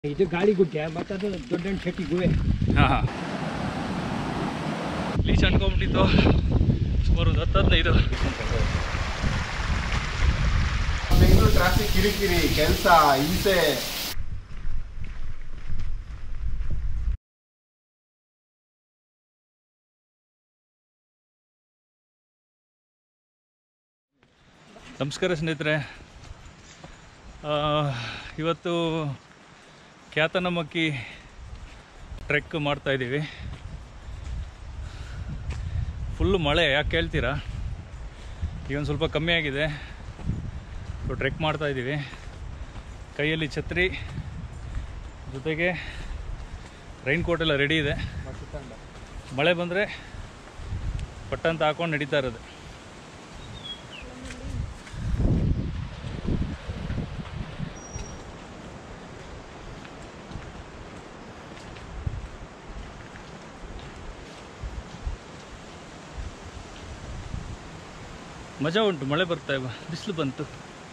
ಇದು ಗಾಳಿಗುಡ್ಡೆ ಮತ್ತು ಅದು ದೊಡ್ಡ ಶೆಟ್ಟಿ ಗುವೆ ಹಾಂ ಹಾಂ ಲೀಚ್ ಅನ್ಕೊಂಬಿಟ್ಟಿತ್ತು ಸುಮಾರು ಒಂದು ಹತ್ತು ಹದಿನೈದು ಬೆಂಗಳೂರು ಟ್ರಾಫಿಕ್ ಕಿರಿಕಿರಿ ಕೆಲಸ ಹಿಂಸೆ ನಮಸ್ಕಾರ ಸ್ನೇಹಿತರೆ ಆ, ಇವತ್ತು ಖ್ಯಾತನಮಕ್ಕಿ ಟ್ರೆಕ್ ಮಾಡ್ತಾ ಇದ್ದೀವಿ ಫುಲ್ಲು ಮಳೆ ಯಾಕೆ ಕೇಳ್ತೀರಾ ಈಗ ಒಂದು ಸ್ವಲ್ಪ ಕಮ್ಮಿ ಆಗಿದೆ ಸೊ ಟ್ರೆಕ್ ಮಾಡ್ತಾ ಇದ್ದೀವಿ ಕೈಯಲ್ಲಿ ಛತ್ರಿ ಜೊತೆಗೆ ರೈನ್ ಕೋಟ್ ಎಲ್ಲ ರೆಡಿ ಇದೆ ಮಳೆ ಬಂದರೆ ಪಟ್ಟಂತ ಹಾಕೊಂಡು ನಡೀತಾ ಇರೋದು ಮಜಾ ಉಂಟು ಮಳೆ ಬರ್ತಾ ಇವ ಬಿಸಿಲು ಬಂತು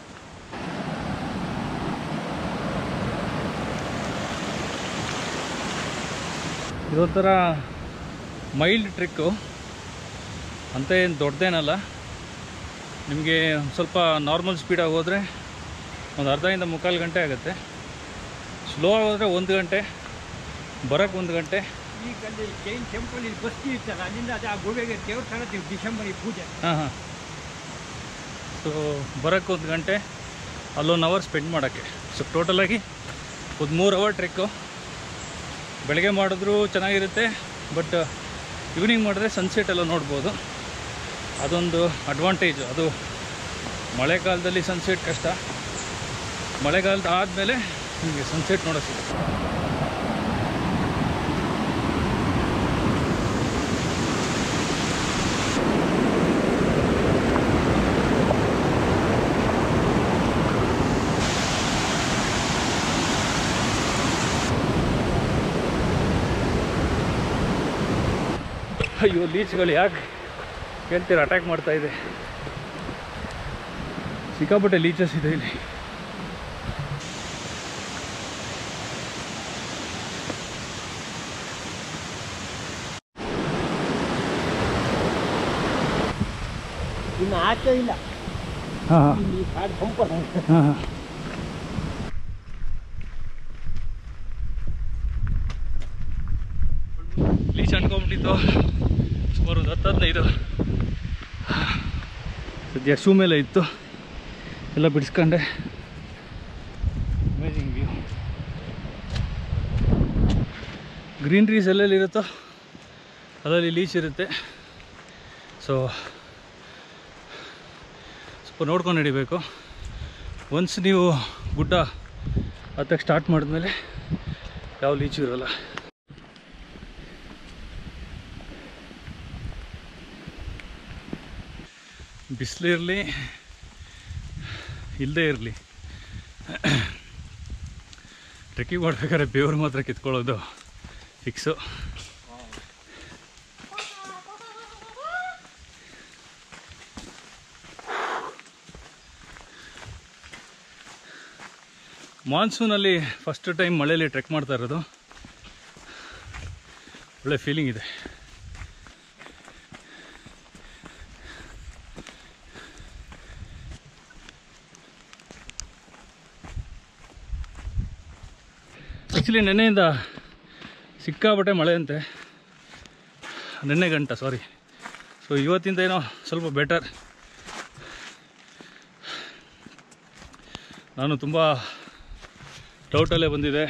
ಇದೊಂಥರ ಮೈಲ್ಡ್ ಟ್ರಿಕ್ಕು ಅಂತ ಏನು ದೊಡ್ಡದೇನಲ್ಲ ನಿಮಗೆ ಸ್ವಲ್ಪ ನಾರ್ಮಲ್ ಸ್ಪೀಡಾಗಿ ಹೋದರೆ ಒಂದು ಅರ್ಧದಿಂದ ಮುಕ್ಕಾಲು ಗಂಟೆ ಆಗುತ್ತೆ ಸ್ಲೋ ಹೋದರೆ ಒಂದು ಗಂಟೆ ಬರೋಕ್ಕೆ ಒಂದು ಗಂಟೆ ಈಗ ಅಲ್ಲಿ ಜೈನ್ ಟೆಂಪಲ್ ಇಲ್ಲಿ ಬಸ್ತಿ ಇರ್ತಲ್ಲ ಅಲ್ಲಿಂದ ಅದು ಆ ಗುವೆಗೆ ದೇವಸ್ಥಾನ ಡಿಸೆಂಬರ್ ಪೂಜೆ ಹಾಂ ಹಾಂ ಸೊ ಬರೋಕ್ಕೆ ಒಂದು ಗಂಟೆ ಅಲ್ಲೊಂದು ಅವರ್ ಸ್ಪೆಂಡ್ ಮಾಡೋಕ್ಕೆ ಸೊ ಟೋಟಲಾಗಿ ಒಂದು ಮೂರು ಅವರ್ ಟ್ರೆಕ್ಕು ಬೆಳಗ್ಗೆ ಮಾಡಿದ್ರೂ ಚೆನ್ನಾಗಿರುತ್ತೆ ಬಟ್ ಈವ್ನಿಂಗ್ ಮಾಡಿದ್ರೆ ಸನ್ಸೆಟ್ ಎಲ್ಲ ನೋಡ್ಬೋದು ಅದೊಂದು ಅಡ್ವಾಂಟೇಜು ಅದು ಮಳೆಗಾಲದಲ್ಲಿ ಸನ್ಸೆಟ್ ಕಷ್ಟ ಮಳೆಗಾಲದ ಆದಮೇಲೆ ನಿಮಗೆ ಸನ್ಸೆಟ್ ನೋಡೋ ಸಿಗುತ್ತೆ ಅಯ್ಯೋ ಲೀಚ್ಗಳು ಯಾಕೆ ಕೇಳ್ತೀರ ಅಟ್ಯಾಕ್ ಮಾಡ್ತಾ ಇದೆ ಸಿಕ್ಕಾಪಟ್ಟೆ ಲೀಚಸ್ ಇದೆ ಇಲ್ಲಿ ಇನ್ನು ಆಚೆ ಇಲ್ಲ ಹಾಂ ಹಾಂ ಇಲ್ಲಿ ಕಾಡು ಬಂಪರ್ ಹಾಂ ಹಾಂ ಲೀಚ್ ಅನ್ಕೊಂಬಿಟ್ಟಿತ್ತು ಸುಮಾರು ಒಂದು ಹತ್ತು ಹದಿನೈದು ಸದ್ಯ ಶೂ ಮೇಲೆ ಇತ್ತು ಎಲ್ಲ ಬಿಡಿಸ್ಕೊಂಡೆ ಅಮೇಜಿಂಗ್ ವ್ಯೂ ಗ್ರೀನ್ರೀಸ್ ಎಲ್ಲೆಲ್ಲಿ ಇರುತ್ತೋ ಅದರಲ್ಲಿ ಲೀಚ್ ಇರುತ್ತೆ ಸೊ ಸ್ವಲ್ಪ ನೋಡ್ಕೊಂಡು ನಡಿಬೇಕು ಒನ್ಸ್ ನೀವು ಗುಡ್ಡ ಹತ್ತಕ್ಕೆ ಸ್ಟಾರ್ಟ್ ಮಾಡಿದ್ಮೇಲೆ ಯಾವ ಲೀಚು ಇರೋಲ್ಲ ಬಿಸಿಲು ಇರಲಿ ಇಲ್ಲದೇ ಇರಲಿ ಟ್ರೆಕ್ಕಿಂಗ್ ಮಾಡ್ಬೇಕಾದ್ರೆ ಬೇವ್ರು ಮಾತ್ರ ಕಿತ್ಕೊಳ್ಳೋದು ಫಿಕ್ಸು ಮಾನ್ಸೂನಲ್ಲಿ ಫಸ್ಟ್ ಟೈಮ್ ಮಳೆಯಲ್ಲಿ ಟ್ರೆಕ್ ಮಾಡ್ತಾ ಇರೋದು ಒಳ್ಳೆ ಫೀಲಿಂಗ್ ಇದೆ ಆ್ಯಕ್ಚುಲಿ ನೆನ್ನೆಯಿಂದ ಸಿಕ್ಕಾಪಟ್ಟೆ ಮಳೆ ಅಂತೆ ನೆನ್ನೆ ಗಂಟ ಸಾರಿ ಸೊ ಇವತ್ತಿಂದ ಏನೋ ಸ್ವಲ್ಪ ಬೆಟರ್ ನಾನು ತುಂಬ ಡೌಟಲ್ಲೇ ಬಂದಿದೆ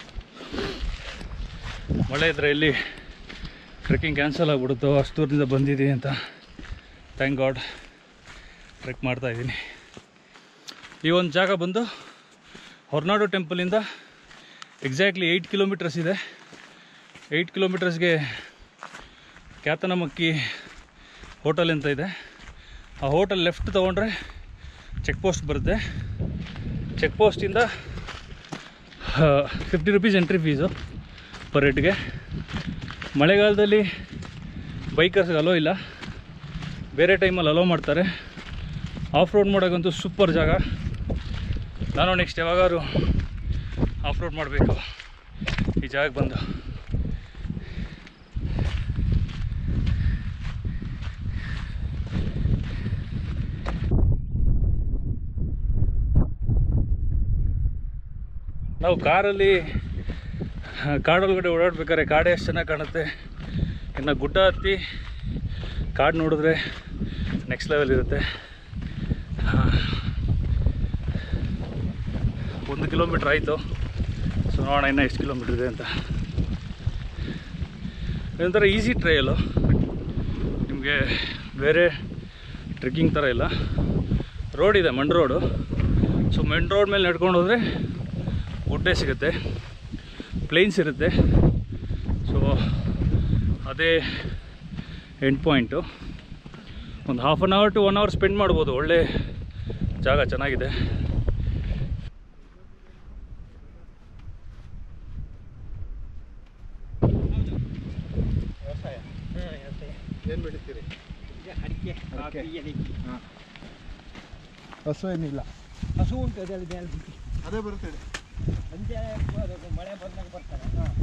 ಮಳೆ ಇದ್ದರೆ ಎಲ್ಲಿ ಟ್ರೆಕ್ಕಿಂಗ್ ಕ್ಯಾನ್ಸಲ್ ಆಗಿಬಿಡುತ್ತೋ ಅಷ್ಟು ದೂರದಿಂದ ಬಂದಿದ್ದೀನಿ ಅಂತ ಥ್ಯಾಂಕ್ ಗಾಡ್ ಟ್ರೆಕ್ ಮಾಡ್ತಾ ಇದ್ದೀನಿ ಈ ಒಂದು ಜಾಗ ಬಂದು ಹೊರನಾಡು ಟೆಂಪಲಿಂದ ಎಕ್ಸಾಕ್ಟ್ಲಿ ಏಯ್ಟ್ ಕಿಲೋಮೀಟರ್ಸ್ ಇದೆ ಏಯ್ಟ್ ಕಿಲೋಮೀಟರ್ಸ್ಗೆ ಖ್ಯಾತನಮಕ್ಕಿ ಹೋಟೆಲ್ ಅಂತ ಇದೆ ಆ ಹೋಟೆಲ್ ಲೆಫ್ಟ್ ತೊಗೊಂಡ್ರೆ ಚೆಕ್ ಪೋಸ್ಟ್ ಬರುತ್ತೆ ಚೆಕ್ ಪೋಸ್ಟಿಂದ fifty rupees entry fees per ಹೆಡ್ಗೆ ಮಳೆಗಾಲದಲ್ಲಿ ಬೈಕರ್ಸ್ಗೆ ಅಲೋ ಇಲ್ಲ ಬೇರೆ ಟೈಮಲ್ಲಿ ಅಲೋ ಮಾಡ್ತಾರೆ ಆಫ್ ರೋಡ್ ಮಾಡೋಕ್ಕಂತೂ ಸೂಪರ್ ಜಾಗ ನಾನು ನೆಕ್ಸ್ಟ್ ಯಾವಾಗಾದ್ರು ಆಫ್ ರೋಡ್ ಅಪ್ಲೋಡ್ ಮಾಡಬೇಕು ಈ ಜಾಗಕ್ಕೆ ಬಂದು ನಾವು ಕಾರಲ್ಲಿ ಆ, ಕಾಡೊಳಗಡೆ ಓಡಾಡ್ಬೇಕಾದ್ರೆ ಕಾಡೇ ಎಷ್ಟು ಚೆನ್ನಾಗಿ ಕಾಣುತ್ತೆ ಇನ್ನು ಗುಡ್ಡ ಹತ್ತಿ ಕಾಡು ನೋಡಿದ್ರೆ ನೆಕ್ಸ್ಟ್ ಲೆವೆಲ್ ಇರುತ್ತೆ ಆ, ಒಂದು ಕಿಲೋಮೀಟ್ರ್ ಆಯಿತು ಸೊ ನೋಡೋಣ ಇನ್ನು ಎಷ್ಟು ಕಿಲೋಮೀಟ್ರ್ ಇದೆ ಅಂತ ಇದೊಂಥರ ಈಸಿ ಟ್ರೈಲು ನಿಮಗೆ ಬೇರೆ ಟ್ರೆಕ್ಕಿಂಗ್ ಥರ ಇಲ್ಲ ರೋಡ್ ಇದೆ ಮಣ್ ರೋಡು ಸೊ ಮಣ್ ರೋಡ್ ಮೇಲೆ ನಡ್ಕೊಂಡು ಹೋದರೆ ಗುಡ್ಡೆ ಸಿಗುತ್ತೆ ಪ್ಲೇನ್ಸ್ ಇರುತ್ತೆ ಸೊ ಅದೇ ಎಂಡ್ ಪಾಯಿಂಟು ಒಂದು half an hour to one hour spend ಮಾಡ್ಬೋದು ಒಳ್ಳೆ ಜಾಗ ಚೆನ್ನಾಗಿದೆ ಏನು ಬೆಳಿತೀರಿ ಅಡಿಕೆ ಕಾಫಿ ಏಲಕ್ಕಿ ಹಸು ಏನಿಲ್ಲ ಹಸು ಉಂಟು ಅದರಲ್ಲಿ ಮೇಲೆ ಬಿಟ್ಟು ಅದೇ ಬರುತ್ತೆ ಸಂಜೆ ಬರೋದು, ಮಳೆ ಬಂದಾಗ ಬರ್ತಾರೆ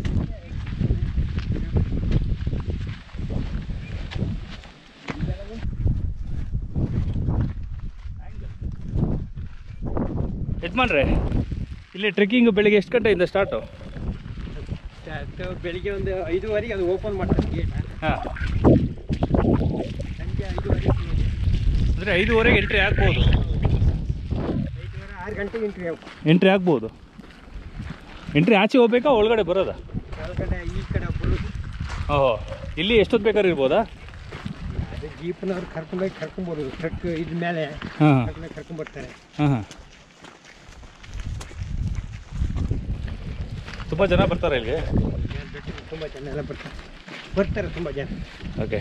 ಯಜಮಾನ್ರೆ ಇಲ್ಲಿ ಟ್ರೆಕ್ಕಿಂಗ್ ಬೆಳಿಗ್ಗೆ ಎಷ್ಟು ಗಂಟೆಯಿಂದ ಸ್ಟಾರ್ಟು ಅದು ಬೆಳಿಗ್ಗೆ ಒಂದು ಐದುವರೆಗೆ ಅದು ಓಪನ್ ಮಾಡ್ತಾರೆ ಗೇಟ್ ಹಾಂ ಸಂಜೆ ಐದುವರೆಗೆ ಅಂದರೆ ಐದುವರೆಗೆ ಎಂಟ್ರಿ ಆಗ್ಬೋದು ಐದುವರೆ ಆರು ಗಂಟೆಗೆ ಎಂಟ್ರಿ ಎಂಟ್ರಿ ಆಗ್ಬೋದು ಎಂಟ್ರಿ ಆಚೆ ಹೋಗ್ಬೇಕಾ ಒಳಗಡೆ ಬರೋದಾ ಕೆಳಗಡೆ ಈ ಕಡೆ ಬರೋದು ಓಹೋ ಇಲ್ಲಿ ಎಷ್ಟೊತ್ತು ಬೇಕಾದ್ರೆ ಇರ್ಬೋದಾ ಅದು ಜೀಪ್ನವ್ರು ಕರ್ಕೊಂಡೋಗಿ ಕರ್ಕೊಂಬರೋದು ಟ್ರಕ್ ಇದ್ರ ಮೇಲೆ ಹಾಂ ಕರ್ಕೊಂಡೋಗಿ ಕರ್ಕೊಂಬರ್ತಾರೆ ಹಾಂ ಹಾಂ ತುಂಬ ಜನ ಬರ್ತಾರೆ ಇಲ್ಲಿಗೆ ಮೇಲೆ ಬೆಟ್ಟಕ್ಕೆ ತುಂಬ ಜನ ಎಲ್ಲ ಬರ್ತಾರೆ ಬರ್ತಾರೆ ತುಂಬ ಜನ ಓಕೆ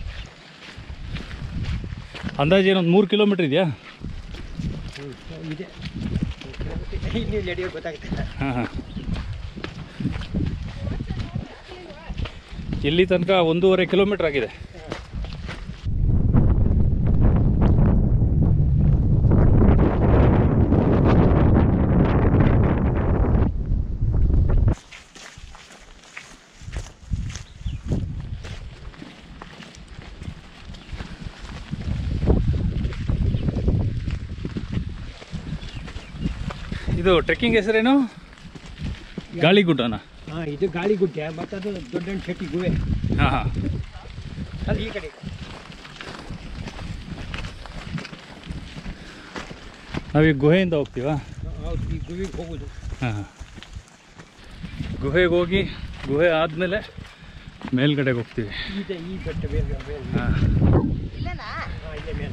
ಅಂದಾಜು ಏನೊಂದು ಮೂರು ಕಿಲೋಮೀಟ್ರ್ ಇದೆಯಾ ಹ್ಞೂ ಇದೆ ಇಲ್ಲಿ ನಡೆಯೋದು ಗೊತ್ತಾಗ್ತದೆ ಹಾಂ ಹಾಂ ಇಲ್ಲಿ ತನಕ ಒಂದೂವರೆ ಕಿಲೋಮೀಟ್ರ್ ಆಗಿದೆ ಇದು ಟ್ರೆಕ್ಕಿಂಗ್ ಹೆಸರೇನು ಗಾಳಿಗುಡ್ಡನ ಹಾಂ ಇದು ಗಾಳಿಗುಡ್ಡೆ ಮತ್ತು ಅದು ದೊಡ್ಡ ಶೆಟ್ಟಿ ಗುವೆ ಹಾಂ ಹಾಂ ಅದು ಈ ಕಡೆ ನಾವೀಗ ಗುಹೆಯಿಂದ ಹೋಗ್ತೀವಾ ಹೌದು ಈ ಗುವೆಗೆ ಹೋಗೋದು ಹಾಂ ಹಾಂ ಗುಹೆಗೆ ಹೋಗಿ ಗುಹೆ ಆದಮೇಲೆ ಮೇಲ್ಗಡೆಗೆ ಹೋಗ್ತೀವಿ ಇದೆ ಈ ಬೆಟ್ಟ ಬೇರೆ ಬೇರೆ ಹಾಂ ಹಾಂ ಇಲ್ಲೇ ಮೇಲೆ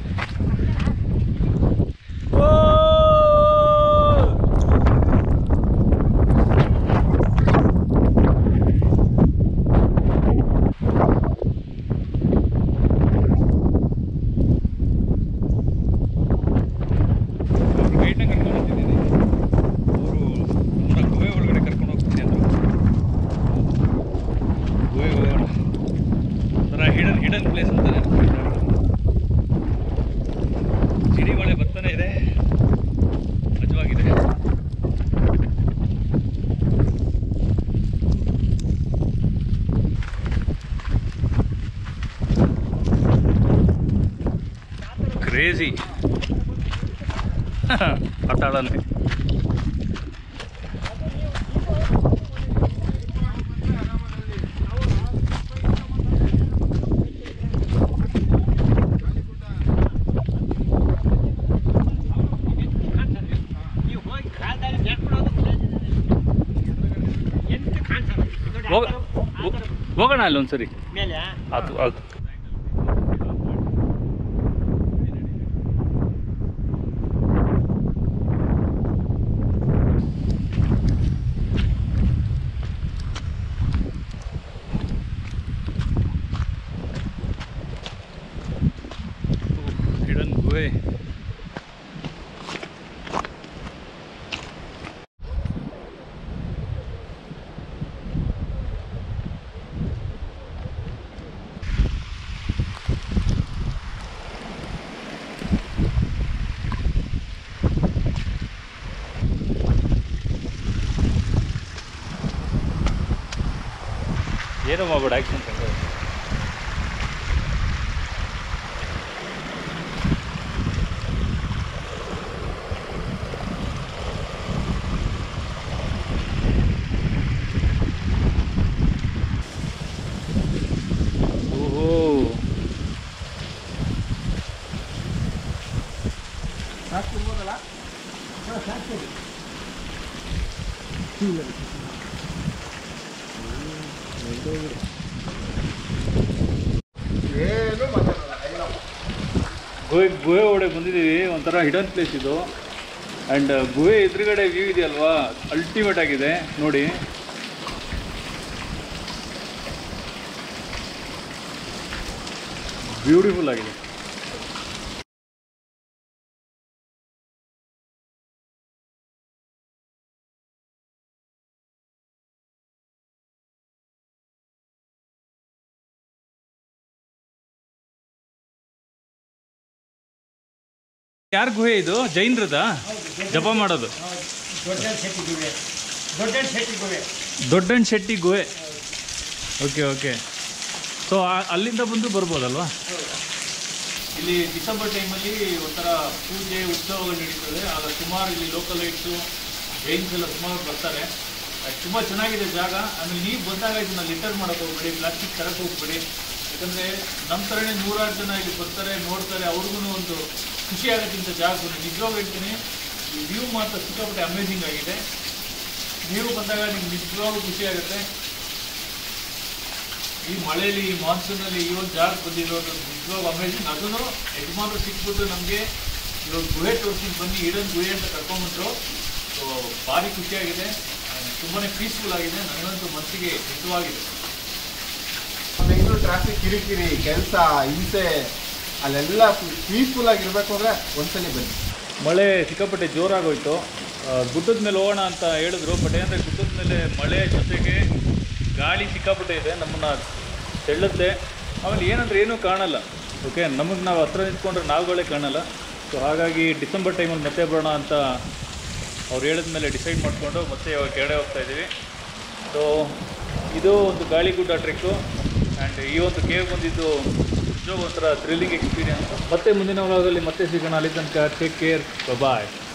ಗೈಡ್ನ ಕರ್ಕೊಂಡು ಹೋಗ್ತಿದ್ದೀನಿ ಅವರು ನಮ್ಮನ್ನ ಗುಹೆ ಒಳಗಡೆ ಕರ್ಕೊಂಡು ಹೋಗ್ತೀನಿ ಅಂದರು ಗುಹೆಗೆ ಹೋಗೋಣ ಒಂಥರ ಹಿಡನ್ ಹಿಡನ್ ಪ್ಲೇಸ್ ಅಂತಾರೆ ಸಿಡಿ ಮಳೆ ಬರ್ತಾನೆ ಇದೆ ಮಜವಾಗಿದೆ ಕ್ರೇಜಿ ಆಟ ಆಡೋಣ ನೀವು ಹೋಗಿ ಕಾಲ್ದಾರಿ ನೆಟ್ಬಿಡೋದು ಎಂಟು ಕಾಣ್ಸಲ್ಲ ನೋಡಿ ಆ ಹೋಗ ಥರ- ಆ ಥರ ಹೋಗೋಣ ಅಲ್ಲಿ ಒಂದ್ಸರಿ ಮೇಲೆ ಅದು ಅದು ಹಿಡನ್ ಗುಹೆ ಏನೂ ಮಾಡ್ಬೇಡ ಆ್ಯಕ್ಷನ್ ಕಂಡು ಓಹೋ ಏನು ಮಾತಾಡಲ್ಲ ಎಲ್ಲ ಗುಹೆ ಗುಹೆ ಒಳಗೆ ಬಂದಿದ್ದೀವಿ ಒಂಥರ ಹಿಡನ್ ಪ್ಲೇಸ್ ಇದು ಆ್ಯಂಡ್ ಗುಹೆ ಎದುರುಗಡೆ ವ್ಯೂ ಇದೆಯಲ್ವಾ ಅಲ್ಟಿಮೇಟ್ ಆಗಿದೆ ನೋಡಿ ಬ್ಯೂಟಿಫುಲ್ ಆಗಿದೆ ಯಾರ ಗುಹೆ ಇದು ಜೈನರದ ಜಪ ಮಾಡೋದು ದೊಡ್ಡ ಶೆಟ್ಟಿ ಗುಹೆ ದೊಡ್ಡ ಶೆಟ್ಟಿ ಗುಹೆ ದೊಡ್ಡಣ್ಣ ಶೆಟ್ಟಿ ಗುಹೆ ಓಕೆ ಓಕೆ ಸೊ ಅಲ್ಲಿಂದ ಬಂದು ಬರ್ಬೋದಲ್ವಾ ಇಲ್ಲಿ ಡಿಸೆಂಬರ್ ಟೈಮಲ್ಲಿ ಒಂಥರ ಪೂಜೆ ಉತ್ಸವಗಳು ನಡೀತದೆ ಆಗ ಸುಮಾರು ಇಲ್ಲಿ ಲೋಕಲ್ ಲೈಟ್ಸು ಜೈನ್ಸ್ ಎಲ್ಲ ಸುಮಾರು ಬರ್ತಾರೆ ತುಂಬ ಚೆನ್ನಾಗಿದೆ ಜಾಗ ಆಮೇಲೆ ನೀವು ಬಂದಾಗ ಇದನ್ನ ಲಿಟರ್ ಮಾಡೋಕೆ ಹೋಗ್ಬೇಡಿ ಪ್ಲಾಸ್ಟಿಕ್ ತರಕ್ಕೆ ಹೋಗ್ಬೇಡಿ ಯಾಕಂದರೆ ನಮ್ಮ ಥರನೇ ನೂರಾರು ಜನ ಇಲ್ಲಿ ಬರ್ತಾರೆ ನೋಡ್ತಾರೆ ಅವ್ರಿಗೂ ಒಂದು ಖುಷಿ ಆಗುತ್ತೆ ಇಂಥ ಜಾಗ ಬಂದು ನಿಜವಾಗ ಹೇಳ್ತೀನಿ ಈ ವ್ಯೂ ಮಾತ್ರ ಸಿಕ್ಕಾಪಟ್ಟೆ ಅಮೇಝಿಂಗ್ ಆಗಿದೆ ನೀವು ಬಂದಾಗ ನಿಮ್ಗೆ ನಿಜವಾಗ್ಲೂ ಖುಷಿ ಆಗುತ್ತೆ ಈ ಮಳೆಯಲ್ಲಿ ಈ ಮಾನ್ಸೂನಲ್ಲಿ ಈ ಒಂದು ಜಾಗ ಬಂದಿರೋದು ನಿಜವಾಗ ಅಮೇಜಿಂಗ್ ಅದನ್ನು ಯಜಮಾನರು ಸಿಕ್ಬಿಟ್ಟು ನಮಗೆ ಇವಾಗ ಗುಹೆ ತೋರಿಸಿ ಬನ್ನಿ ಇಡನ್ ಗುಹೆ ಅಂತ ಕರ್ಕೊಂಡ್ಬಂದ್ರು ಸೊ ಭಾರಿ ಖುಷಿಯಾಗಿದೆ ತುಂಬಾ ಪೀಸ್ಫುಲ್ ಆಗಿದೆ ನನಗಂತೂ ಮನಸ್ಸಿಗೆ ಹಿತವಾಗಿದೆ ಬೆಂಗಳೂರು ಟ್ರಾಫಿಕ್ ಕಿರಿಕಿರಿ ಕೆಲಸ ಹಿಂಸೆ ಅಲ್ಲೆಲ್ಲ ಪೀಸ್ಫುಲ್ ಆಗಿರ್ಬೇಕು ಅಂದ್ರೆ ಒಂದ್ಸಲಿ ಬನ್ನಿ ಮಳೆ ಸಿಕ್ಕಾಪಟ್ಟೆ ಜೋರಾಗೋಯ್ತು ಆ, ಗುಡ್ಡದ ಮೇಲೆ ಹೋಗೋಣ ಅಂತ ಹೇಳಿದ್ರು ಬಟ್ ಏನಂದರೆ ಗುಡ್ಡದ ಮೇಲೆ ಮಳೆ ಜೊತೆಗೆ ಗಾಳಿ ಸಿಕ್ಕಾಪಟ್ಟೆ ಇದೆ ನಮ್ಮನ್ನು ತೆಳ್ಳುತ್ತೆ ಆಮೇಲೆ ಏನಂದ್ರೆ ಏನೂ ಕಾಣಲ್ಲ ಓಕೆ ನಮಗೆ ನಾವು ಹತ್ರ ನಿಂತ್ಕೊಂಡ್ರೆ ನಾವುಗಳೇ ಕಾಣಲ್ಲ ಸೊ ಹಾಗಾಗಿ ಡಿಸೆಂಬರ್ ಟೈಮಲ್ಲಿ ಮತ್ತೆ ಬರೋಣ ಅಂತ ಅವ್ರು ಹೇಳಿದ ಮೇಲೆ ಡಿಸೈಡ್ ಮಾಡಿಕೊಂಡು ಮತ್ತೆ ಇವಾಗ ಕೆಳಗಡೆ ಹೋಗ್ತಾ ಇದ್ದೀವಿ ಸೊ ಇದು ಒಂದು ಗಾಳಿಗುಡ್ಡ ಟ್ರೆಕ್ಕು ಆ್ಯಂಡ್ ಈ ಒಂದು ಕೇವ್ ಬಂದಿದ್ದು ನಿಜವಾಗ್ ಒಂಥರ ಥ್ರಿಲ್ಲಿಂಗ್ ಎಕ್ಸ್ಪೀರಿಯನ್ಸ್ ಮತ್ತೆ ಮುಂದಿನ ಭಾಗದಲ್ಲಿ ಮತ್ತೆ ಸಿಗೋಣ ಅಲ್ಲಿ ತನಕ ಟೇಕ್ ಕೇರ್ ಬಾಯ್